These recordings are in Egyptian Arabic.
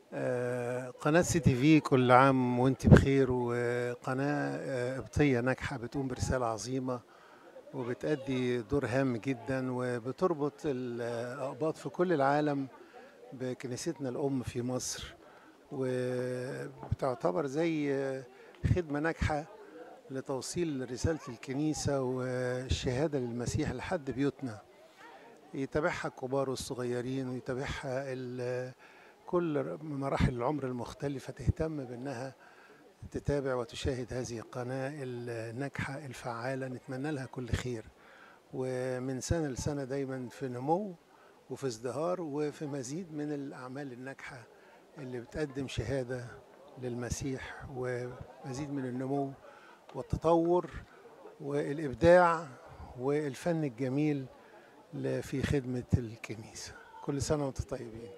آه، قناة سي تي في كل عام وانت بخير وقناة آه، قبطية ناجحة بتقوم برسالة عظيمة وبتأدي دور هام جدا وبتربط الأقباط في كل العالم بكنيستنا الأم في مصر وبتعتبر زي آه، خدمة ناجحة لتوصيل رسالة الكنيسة والشهادة للمسيح لحد بيوتنا يتابعها الكبار والصغيرين ويتابعها ال- كل مراحل العمر المختلفة تهتم بأنها تتابع وتشاهد هذه القناة الناجحة الفعالة نتمنى لها كل خير ومن سنة لسنة دايما في نمو وفي ازدهار وفي مزيد من الأعمال الناجحة اللي بتقدم شهادة للمسيح ومزيد من النمو والتطور والإبداع والفن الجميل ل- في خدمة الكنيسة كل سنة وانتم طيبين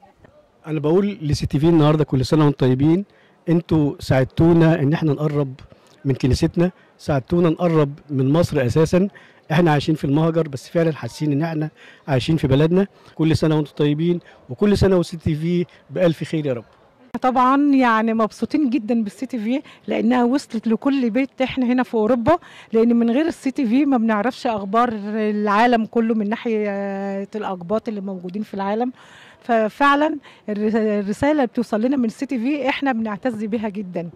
انا بقول لسي تي في النهارده كل سنه وانتم طيبين انتوا ساعدتونا ان احنا نقرب من كنيستنا ساعدتونا نقرب من مصر اساسا احنا عايشين في المهجر بس فعلا حاسين ان احنا عايشين في بلدنا كل سنه وانتم طيبين وكل سنه وسي تي في بالف خير يا رب طبعا يعني مبسوطين جدا بالسي تي في لانها وصلت لكل بيت احنا هنا في اوروبا لان من غير السي تي في ما بنعرفش اخبار العالم كله من ناحيه الاقباط اللي موجودين في العالم ففعلا الر- الرساله اللي بتوصل لنا من السي تي في احنا بنعتز بيها جدا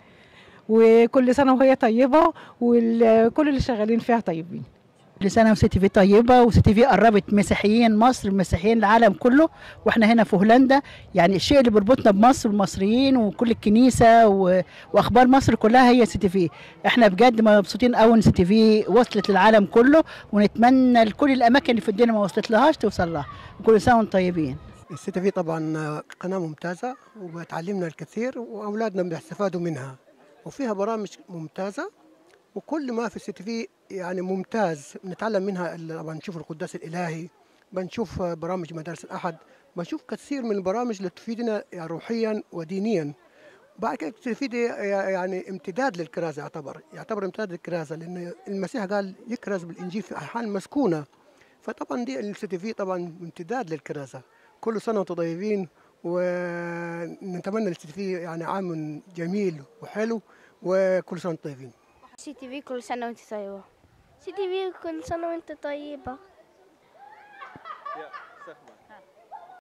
وكل سنه وهي طيبه وكل اللي شغالين فيها طيبين كل سنه وسي تي في طيبه وسي تي في قربت مسيحيين مصر مسيحيين العالم كله واحنا هنا في هولندا يعني الشيء اللي بيربطنا بمصر والمصريين وكل الكنيسه و... واخبار مصر كلها هي سي تي في احنا بجد مبسوطين قوي ان سي تي في وصلت للعالم كله ونتمنى لكل الاماكن اللي في الدنيا ما وصلت لهاش توصل لها وكل سنه وانتم طيبين السي تي في طبعا قناة ممتازة وبتعلمنا الكثير وأولادنا بيستفادوا منها وفيها برامج ممتازة وكل ما في السي تي في يعني ممتاز نتعلم منها ال- طبعا نشوف القداس الإلهي بنشوف برامج مدارس الأحد بنشوف كثير من البرامج اللي تفيدنا يعني روحيا ودينيا بعد كده السي تي في دي يعني امتداد للكرازة يعتبر يعتبر امتداد للكرازة لأن المسيح قال يكرز بالإنجيل في أحيان مسكونة فطبعا دي السي تي في طبعا امتداد للكرازة كل سنة وانتم طيبين ونتمنى للسي تي في يعني عام جميل وحلو وكل سنة وانتم طيبين سي تي في كل سنة وانت طيبة سي تي في كل سنة وانت طيبة